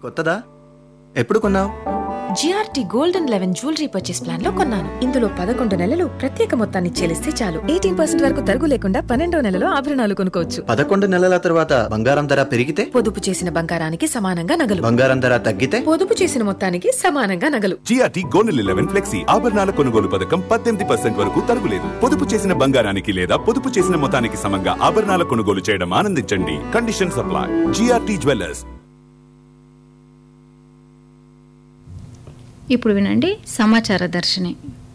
కొత్తదా ఎప్పుడు కొన్నావు GRT gold and eleven jewellery purchase plan లో కొన్నాను ఇందులో పదకొండు నెలలు ప్రత్యేక మొత్తాన్ని చెల్లిస్తే చాలు ఎయిటీన్ పర్సెంట్ వరకు తరుగు లేకుండా పన్నెండో నెలలో ఆభరణాలు కొనుక్కోవచ్చు పదకొండు నెలల తర్వాత బంగారం ధర పెరిగితే పొదుపు చేసిన బంగారానికి సమానంగా నగలు బంగారం ధర తగ్గితే పొదుపు చేసిన మొత్తానికి సమానంగా నగలు జిఆర్టీ గోనెల్ ఎలెవెన్ ఫ్లెక్సీ ఆభరణాల కొనుగోలు పథకం పద్దెనిమిది పర్సెంట్ వరకు తరుగులేదు పొదుపు చేసిన బంగారానికి లేదా పొదుపు చేసిన మొత్తానికి సమంగా ఆభరణాల కొనుగోలు చేయడం ఆనందించండి కండిషన్ సప్లై జిఆర్టీ జ్యువెలర్స్ ఇప్పుడు వినండి సమాచార దర్శిని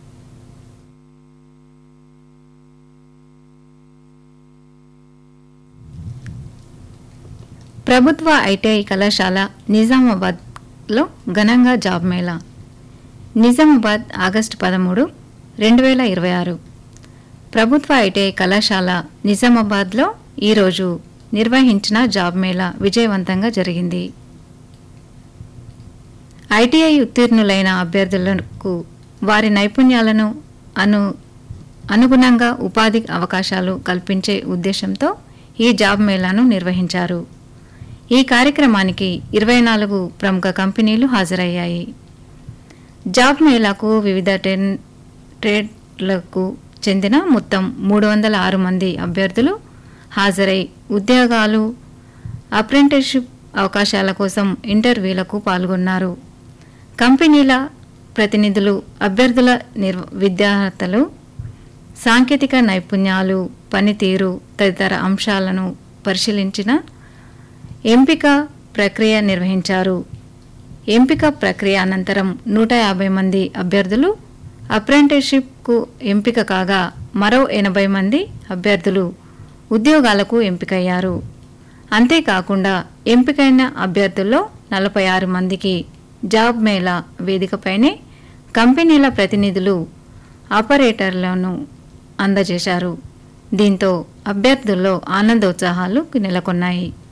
ప్రభుత్వ ఐటీఐ కళాశాల నిజామాబాద్లో ఘనంగా జాబ్ మేళా నిజామాబాద్ ఆగస్టు పదమూడు రెండు వేల ఇరవై ఆరు ప్రభుత్వ ఐటీఐ కళాశాల నిజామాబాద్లో ఈరోజు నిర్వహించిన జాబ్ మేళా విజయవంతంగా జరిగింది ఐటీఐ ఉత్తీర్ణులైన అభ్యర్థులకు వారి నైపుణ్యాలను అను అనుగుణంగా ఉపాధి అవకాశాలు కల్పించే ఉద్దేశంతో ఈ జాబ్ మేళాను నిర్వహించారు ఈ కార్యక్రమానికి ఇరవై నాలుగు ప్రముఖ కంపెనీలు హాజరయ్యాయి జాబ్ మేళాకు వివిధ టెన్ ట్రేడ్లకు చెందిన మొత్తం మూడు వందల ఆరు మంది అభ్యర్థులు హాజరై ఉద్యోగాలు అప్రెంటిస్షిప్ అవకాశాల కోసం ఇంటర్వ్యూలకు పాల్గొన్నారు కంపెనీల ప్రతినిధులు అభ్యర్థుల నిర్వ విద్యార్హతలు సాంకేతిక నైపుణ్యాలు పనితీరు తదితర అంశాలను పరిశీలించిన ఎంపిక ప్రక్రియ నిర్వహించారు ఎంపిక ప్రక్రియ అనంతరం నూట యాభై మంది అభ్యర్థులు అప్రెంటిస్షిప్కు ఎంపిక కాగా మరో ఎనభై మంది అభ్యర్థులు ఉద్యోగాలకు ఎంపికయ్యారు అంతేకాకుండా ఎంపికైన అభ్యర్థుల్లో నలభై ఆరు మందికి జాబ్ మేళా వేదికపైనే కంపెనీల ప్రతినిధులు ఆపరేటర్లను అందజేశారు దీంతో అభ్యర్థుల్లో ఆనందోత్సాహాలు నెలకొన్నాయి